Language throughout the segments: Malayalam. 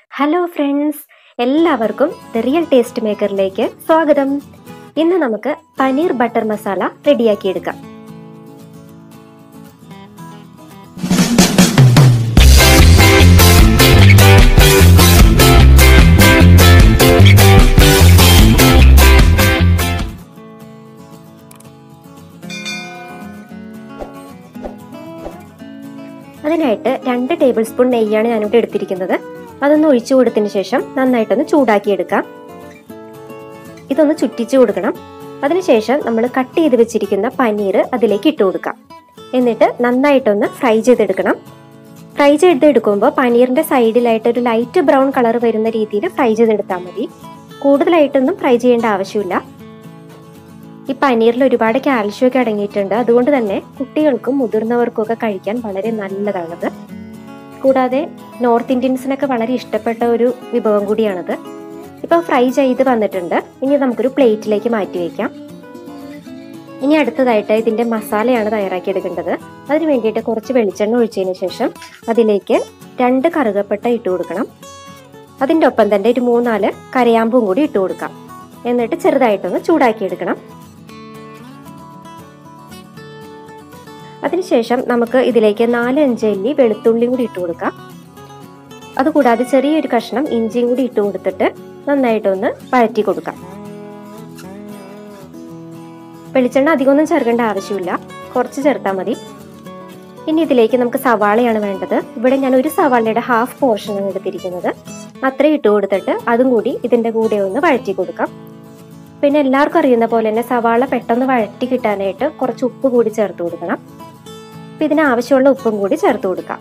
ഹലോ ഫ്രണ്ട്സ് എല്ലാവർക്കും ദ റിയൽ ടേസ്റ്റ് മേക്കറിലേക്ക് സ്വാഗതം ഇന്ന് നമുക്ക് പനീർ ബട്ടർ മസാല റെഡിയാക്കിയെടുക്കാം അതിനായിട്ട് രണ്ട് ടേബിൾ സ്പൂൺ നെയ്യാണ് ഞാനിവിടെ എടുത്തിരിക്കുന്നത് അതൊന്ന് ഒഴിച്ചു കൊടുത്തതിന് ശേഷം നന്നായിട്ടൊന്ന് ചൂടാക്കിയെടുക്കാം ഇതൊന്ന് ചുറ്റിച്ചു കൊടുക്കണം അതിനുശേഷം നമ്മൾ കട്ട് ചെയ്ത് വെച്ചിരിക്കുന്ന പനീർ അതിലേക്ക് ഇട്ട് കൊടുക്കാം എന്നിട്ട് നന്നായിട്ടൊന്ന് ഫ്രൈ ചെയ്തെടുക്കണം ഫ്രൈ ചെയ്തെടുക്കുമ്പോൾ പനീറിന്റെ സൈഡിലായിട്ട് ഒരു ലൈറ്റ് ബ്രൗൺ കളർ വരുന്ന രീതിയിൽ ഫ്രൈ ചെയ്തെടുത്താൽ മതി കൂടുതലായിട്ടൊന്നും ഫ്രൈ ചെയ്യേണ്ട ആവശ്യമില്ല ഈ പനീറിൽ ഒരുപാട് കാൽഷ്യം ഒക്കെ അടങ്ങിയിട്ടുണ്ട് അതുകൊണ്ട് തന്നെ കുട്ടികൾക്കും മുതിർന്നവർക്കും ഒക്കെ കഴിക്കാൻ വളരെ നല്ലതാണത് കൂടാതെ നോർത്ത് ഇന്ത്യൻസിനൊക്കെ വളരെ ഇഷ്ടപ്പെട്ട ഒരു വിഭവം കൂടിയാണത് ഇപ്പോൾ ഫ്രൈ ചെയ്ത് വന്നിട്ടുണ്ട് ഇനി നമുക്കൊരു പ്ലേറ്റിലേക്ക് മാറ്റി വയ്ക്കാം ഇനി അടുത്തതായിട്ട് ഇതിൻ്റെ മസാലയാണ് തയ്യാറാക്കിയെടുക്കേണ്ടത് അതിന് വേണ്ടിയിട്ട് കുറച്ച് വെളിച്ചെണ്ണ ഒഴിച്ചതിന് ശേഷം അതിലേക്ക് രണ്ട് കറുകപ്പട്ട ഇട്ട് കൊടുക്കണം അതിൻ്റെ ഒപ്പം തന്നെ ഒരു മൂന്നാല് കരയാമ്പും കൂടി ഇട്ട് കൊടുക്കാം എന്നിട്ട് ചെറുതായിട്ടൊന്ന് ചൂടാക്കിയെടുക്കണം അതിനുശേഷം നമുക്ക് ഇതിലേക്ക് നാല് അഞ്ചല്ലി വെളുത്തുള്ളിയും കൂടി ഇട്ട് കൊടുക്കാം അതുകൂടാതെ ചെറിയൊരു കഷ്ണം ഇഞ്ചിയും കൂടി ഇട്ട് കൊടുത്തിട്ട് നന്നായിട്ടൊന്ന് വഴറ്റി കൊടുക്കാം വെളിച്ചെണ്ണ അധികമൊന്നും ചേർക്കേണ്ട ആവശ്യമില്ല കുറച്ച് ചേർത്താൽ മതി ഇനി ഇതിലേക്ക് നമുക്ക് സവാളയാണ് വേണ്ടത് ഇവിടെ ഞാൻ ഒരു സവാളയുടെ ഹാഫ് പോർഷനാണ് എടുത്തിരിക്കുന്നത് അത്രയും ഇട്ട് കൊടുത്തിട്ട് അതും കൂടി ഇതിൻ്റെ കൂടെ ഒന്ന് വഴറ്റി കൊടുക്കാം പിന്നെ എല്ലാവർക്കും അറിയുന്ന പോലെ തന്നെ സവാള പെട്ടെന്ന് വഴറ്റി കിട്ടാനായിട്ട് കുറച്ച് ഉപ്പ് കൂടി ചേർത്ത് കൊടുക്കണം അപ്പം ഇതിന് ആവശ്യമുള്ള ഉപ്പും കൂടി ചേർത്ത് കൊടുക്കാം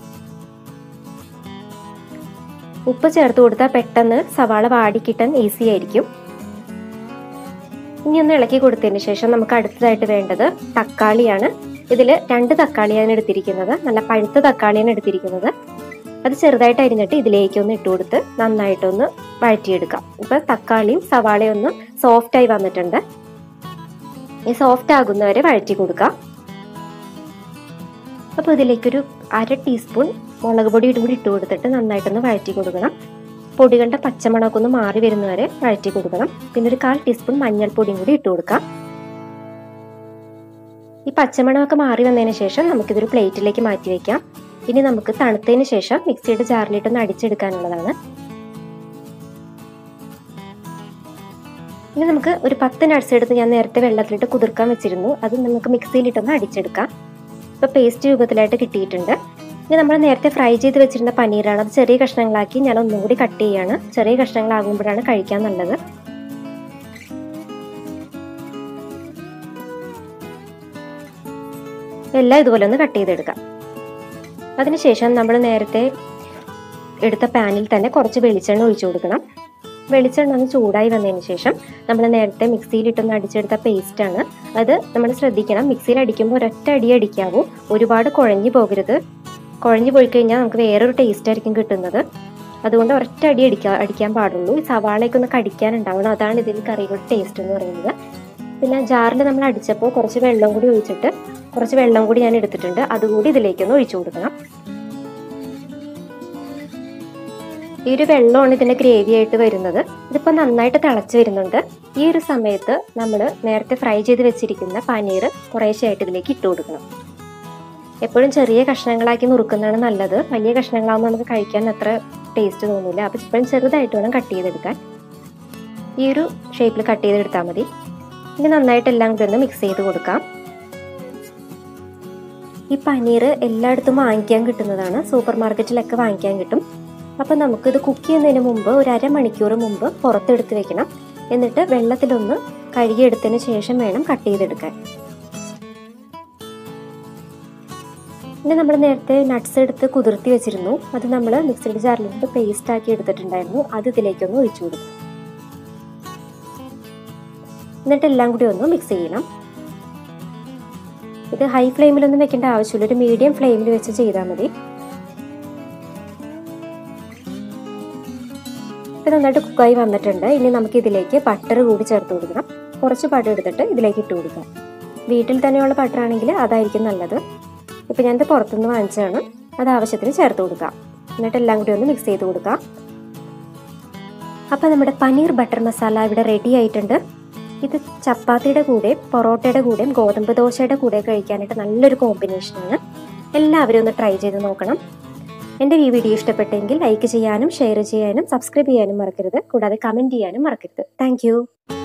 ഉപ്പ് ചേർത്ത് കൊടുത്താൽ പെട്ടെന്ന് സവാള വാടിക്കിട്ടാൻ ഈസി ആയിരിക്കും ഇനി ഒന്ന് ഇളക്കി കൊടുത്തതിന് ശേഷം നമുക്ക് അടുത്തതായിട്ട് വേണ്ടത് തക്കാളിയാണ് ഇതിൽ രണ്ട് തക്കാളിയാണ് എടുത്തിരിക്കുന്നത് നല്ല പഴുത്ത തക്കാളിയാണ് എടുത്തിരിക്കുന്നത് അത് ചെറുതായിട്ട് അരിഞ്ഞിട്ട് ഇതിലേക്ക് ഒന്ന് ഇട്ട് കൊടുത്ത് നന്നായിട്ടൊന്ന് വഴറ്റിയെടുക്കാം ഇപ്പം തക്കാളിയും സവാളയും ഒന്ന് സോഫ്റ്റായി വന്നിട്ടുണ്ട് ഈ സോഫ്റ്റ് ആകുന്നവരെ വഴറ്റി കൊടുക്കാം അപ്പോൾ ഇതിലേക്കൊരു അര ടീസ്പൂൺ മുളക് പൊടി കൂടി ഇട്ട് കൊടുത്തിട്ട് നന്നായിട്ടൊന്ന് വഴറ്റി കൊടുക്കണം പൊടികളുടെ പച്ചമണമൊക്കെ ഒന്ന് മാറി വരുന്നവരെ വഴറ്റി കൊടുക്കണം പിന്നെ ഒരു കാൽ ടീസ്പൂൺ മഞ്ഞൾപ്പൊടിയും കൂടി ഇട്ട് കൊടുക്കാം ഈ പച്ചമണമൊക്കെ മാറി വന്നതിന് ശേഷം നമുക്കിതൊരു പ്ലേറ്റിലേക്ക് മാറ്റി വയ്ക്കാം ഇനി നമുക്ക് തണുത്തതിന് ശേഷം മിക്സിയുടെ ജാറിലിട്ടൊന്ന് അടിച്ചെടുക്കാനുള്ളതാണ് ഇനി നമുക്ക് ഒരു പത്ത് നട്ട്സ് എടുത്ത് ഞാൻ നേരത്തെ വെള്ളത്തിലിട്ട് കുതിർക്കാൻ വെച്ചിരുന്നു അത് നമുക്ക് മിക്സിയിലിട്ടൊന്ന് അടിച്ചെടുക്കാം ഇപ്പോൾ പേസ്റ്റ് രൂപത്തിലായിട്ട് കിട്ടിയിട്ടുണ്ട് ഇനി നമ്മൾ നേരത്തെ ഫ്രൈ ചെയ്ത് വെച്ചിരുന്ന പനീറാണ് അത് ചെറിയ കഷ്ണങ്ങളാക്കി ഞാൻ ഒന്നും കൂടി കട്ട് ചെയ്യാണ് ചെറിയ കഷ്ണങ്ങളാകുമ്പോഴാണ് കഴിക്കാൻ നല്ലത് എല്ലാം ഇതുപോലെ ഒന്ന് കട്ട് ചെയ്തെടുക്കാം അതിനുശേഷം നമ്മൾ നേരത്തെ എടുത്ത പാനിൽ തന്നെ കുറച്ച് വെളിച്ചെണ്ണ ഒഴിച്ചു കൊടുക്കണം വെളിച്ചെണ്ണ ഒന്ന് ചൂടായി വന്നതിന് ശേഷം നമ്മൾ നേരത്തെ മിക്സിയിലിട്ടൊന്ന് അടിച്ചെടുത്ത പേസ്റ്റാണ് അത് നമ്മൾ ശ്രദ്ധിക്കണം മിക്സിയിൽ അടിക്കുമ്പോൾ ഒരൊറ്റ അടി അടിക്കാവൂ ഒരുപാട് കുഴഞ്ഞു പോകരുത് കുഴഞ്ഞു പോയി കഴിഞ്ഞാൽ നമുക്ക് വേറൊരു ടേസ്റ്റ് ആയിരിക്കും കിട്ടുന്നത് അതുകൊണ്ട് ഒരൊറ്റ അടി അടിക്കാൻ അടിക്കാൻ പാടുള്ളൂ ഈ സവാളയൊക്കെ ഒന്ന് കടിക്കാനുണ്ടാവണം അതാണ് ഇതിൽ കറിയുടെ ടേസ്റ്റ് എന്ന് പറയുന്നത് പിന്നെ ജാറിൽ നമ്മൾ അടിച്ചപ്പോൾ കുറച്ച് വെള്ളം കൂടി ഒഴിച്ചിട്ട് കുറച്ച് വെള്ളം കൂടി ഞാൻ എടുത്തിട്ടുണ്ട് അതുകൂടി ഇതിലേക്കൊന്ന് ഒഴിച്ചു കൊടുക്കണം ഈ ഒരു വെള്ളമാണ് ഇതിൻ്റെ ഗ്രേവി ആയിട്ട് വരുന്നത് ഇതിപ്പോൾ നന്നായിട്ട് തിളച്ച് വരുന്നുണ്ട് ഈ ഒരു സമയത്ത് നമ്മൾ നേരത്തെ ഫ്രൈ ചെയ്ത് വെച്ചിരിക്കുന്ന പനീർ കുറേശ്ശെയായിട്ട് ഇതിലേക്ക് ഇട്ട് കൊടുക്കണം എപ്പോഴും ചെറിയ കഷ്ണങ്ങളാക്കി നുറുക്കുന്നതാണ് നല്ലത് വലിയ കഷ്ണങ്ങളാകുമ്പോൾ നമുക്ക് കഴിക്കാൻ അത്ര ടേസ്റ്റ് തോന്നില്ല അപ്പോൾ ഇപ്പോഴും ചെറുതായിട്ട് വേണം കട്ട് ചെയ്തെടുക്കാൻ ഈ ഒരു ഷേപ്പിൽ കട്ട് ചെയ്തെടുത്താൽ മതി ഇനി നന്നായിട്ട് എല്ലാം കൂടി ഒന്ന് മിക്സ് ചെയ്ത് കൊടുക്കാം ഈ പനീർ എല്ലായിടത്തും വാങ്ങിക്കാൻ കിട്ടുന്നതാണ് സൂപ്പർ മാർക്കറ്റിലൊക്കെ വാങ്ങിക്കാൻ കിട്ടും അപ്പം നമുക്കിത് കുക്ക് ചെയ്യുന്നതിന് മുമ്പ് ഒരു അരമണിക്കൂർ മുമ്പ് പുറത്തെടുത്ത് വെക്കണം എന്നിട്ട് വെള്ളത്തിലൊന്ന് കഴുകിയെടുത്തതിന് ശേഷം വേണം കട്ട് ചെയ്തെടുക്കാൻ പിന്നെ നമ്മൾ നേരത്തെ നട്ട്സ് എടുത്ത് കുതിർത്തി വെച്ചിരുന്നു അത് നമ്മൾ മിക്സിയുടെ ജാറിലിട്ട് പേസ്റ്റ് ആക്കി എടുത്തിട്ടുണ്ടായിരുന്നു അത് ഇതിലേക്കൊന്ന് ഒഴിച്ചു കൊടുക്കും എന്നിട്ട് എല്ലാം കൂടി ഒന്ന് മിക്സ് ചെയ്യണം ഇത് ഹൈ ഫ്ലെയിമിലൊന്നും വെക്കേണ്ട ആവശ്യമില്ല ഒരു മീഡിയം ഫ്ലെയിമിൽ വെച്ച് ചെയ്താൽ മതി ഇത് നന്നായിട്ട് കുക്കായി വന്നിട്ടുണ്ട് ഇനി നമുക്ക് ഇതിലേക്ക് ബട്ടർ കൂടി ചേർത്ത് കൊടുക്കണം കുറച്ച് ബട്ടർ എടുത്തിട്ട് ഇതിലേക്ക് ഇട്ട് കൊടുക്കാം വീട്ടിൽ തന്നെയുള്ള ബട്ടർ ആണെങ്കിൽ അതായിരിക്കും നല്ലത് ഇപ്പം ഞാനിത് പുറത്തുനിന്ന് വാങ്ങിച്ചതാണ് അത് ആവശ്യത്തിന് ചേർത്ത് കൊടുക്കാം എന്നിട്ട് എല്ലാം കൂടി ഒന്ന് മിക്സ് ചെയ്ത് കൊടുക്കാം അപ്പോൾ നമ്മുടെ പനീർ ബട്ടർ മസാല ഇവിടെ റെഡി ആയിട്ടുണ്ട് ഇത് ചപ്പാത്തിയുടെ കൂടെ പൊറോട്ടയുടെ കൂടെയും ഗോതമ്പ് ദോശയുടെ കൂടെ കഴിക്കാനായിട്ട് നല്ലൊരു കോമ്പിനേഷനാണ് എല്ലാവരും ഒന്ന് ട്രൈ ചെയ്ത് നോക്കണം എൻ്റെ ഈ വീഡിയോ ഇഷ്ടപ്പെട്ടെങ്കിൽ ലൈക്ക് ചെയ്യാനും ഷെയർ ചെയ്യാനും സബ്സ്ക്രൈബ് ചെയ്യാനും മറക്കരുത് കൂടാതെ കമൻറ്റ് ചെയ്യാനും മറക്കരുത് താങ്ക്